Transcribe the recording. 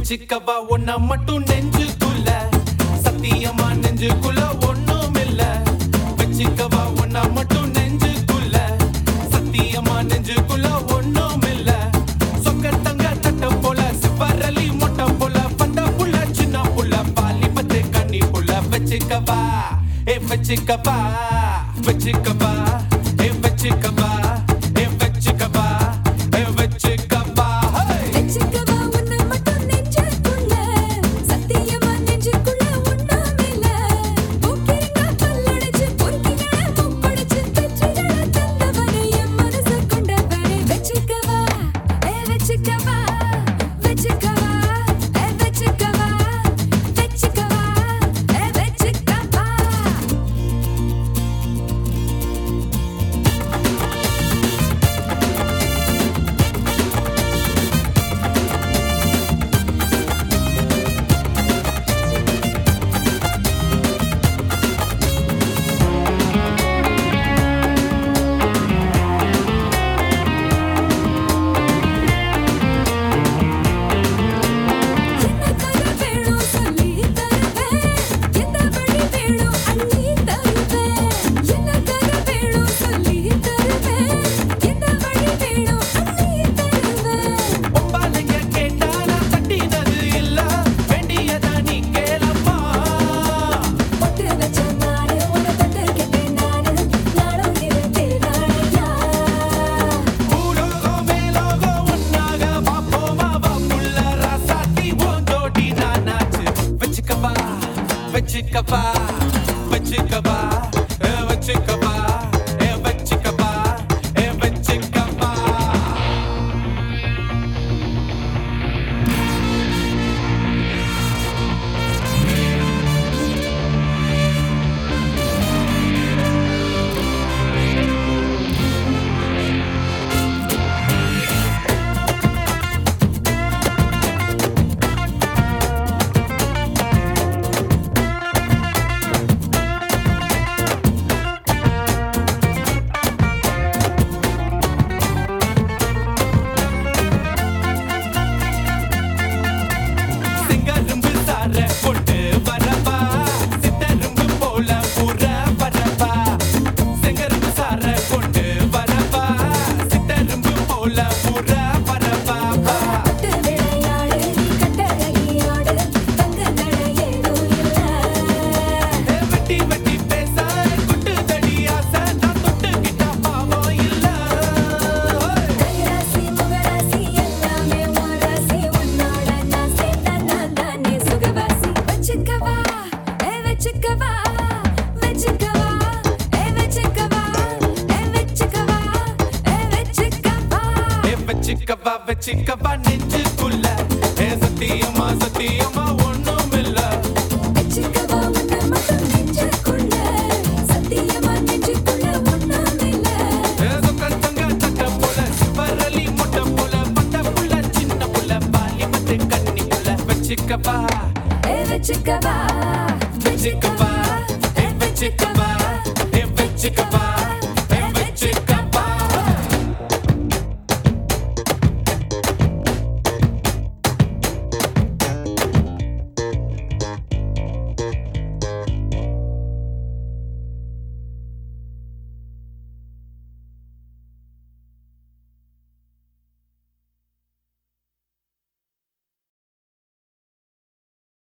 வச்சுக்கவா ஒன்ன மட்டும் நெஞ்சுக்குள்ள சத்தியமா நெஞ்சுக்குள்ள ஒண்ணும் இல்ல வச்சுக்கவா ஒன்ன மட்டும் நெஞ்சுக்குள்ள சத்தியமா நெஞ்சுக்குள்ள ஒண்ணும் இல்ல சொக்க தங்க தட்ட போல சிவரலி மொட்டை போல பட்ட புள்ள சின்ன புள்ள பாலி பத்து கண்ணி புள்ள வச்சுக்கவா ஏ வச்சுக்கவா வச்சுக்கவா ஏ வச்சுக்கவா ஏ வச்சுக்கவா ஏ வச்சுக்கவா ஹே வெச்சுக்கவா உன்னை மட்டும் நெஞ்சுக்குள்ள சத்தியமா நெஞ்சுக்குள்ள ஒண்ணாமில்ல போக்கிரிங்க பல்லடைச்சு பொறுக்கிங்கள முப்படிச்சு வெற்றிகளை தந்தவனே என் மனச கொண்டவனே வெச்சுக்கவா ஏ வெச்சுக்கவா வெச்சுக்கவா ஏ வெச்சுக்கவா வெச்சுக்கவா ஏ வெச்சுக்கவா என்ன கதை வேணும் சொல்லி தருவேன் எந்த வழி வேணும் அள்ளி தருவேன் என்ன கதை வேணும் சொல்லி தருவேன் எந்த வழி வேணும் அள்ளி தருவேன் பொம்பாலைங்க கேட்டா நான் தட்டினது இல்ல வேண்டியதா நீ கேளம்மா பொட்டு வச்ச நானு உன்னை தொட்டு கேட்டேன் நானு நானும் இருந்தேன் நாளையா பூலோகம் மேலோகம் ஒன்னாக பாப்போமா வா புள்ள ராசாத்தி உன் ஜோடி நானாச்சு வச்சுக்கவா வச்சுக்கவா வச்சுக்கவா ஏ வச்சுக்கவா ஏ வச்சுக்கவா ஏ வச்சுக்கவா சிங்கரும்பு சார போட்டு வரவா சித்தரும்பு போல புற வரவா சிங்கரும்பு சார போட்டு வரவா சித்தரும்பு போல புற வரவா பட்டு விளையாடு நீ கட்டழகியாடு தங்க நட ஏதும் இல்ல வெட்டி வெட்டி பேச குட்டு தடி ஆசை நான் தொட்டுக்கிட்ட பாவம் இல்ல கைராசி முகராசி எல்லாமே உராசி உன்னோட நான் சேர்ந்தா நான் தானே சுகவாசி வச்சுக்கவா ஏ வச்சுக்கவா வச்சுக்கவா ஏ வச்சுக்கவா ஏ வச்சுக்கவா ஏ வச்சுக்கவா ஏ வச்சுக்கவா வச்சுக்கவா நெஞ்சுக்குள்ள ஏ சத்தியமா சத்தியமா ஒண்ணும் இல்ல வச்சுக்கவா உன்னை மட்டும் நெஞ்சுக்குள்ள சத்தியமா நெஞ்சுக்குள்ள ஒண்ணாமில்ல ஏ சொக்கத்தங்க தட்ட போல சிவரலி மொட்டை போல பட்ட புள்ள சின்ன புள்ள பாலி பத்து கண்ணி புள்ள வச்சுக்கவா ஏ வச்சுக்கவா வச்சுக்கவா ஏ வச்சுக்கவா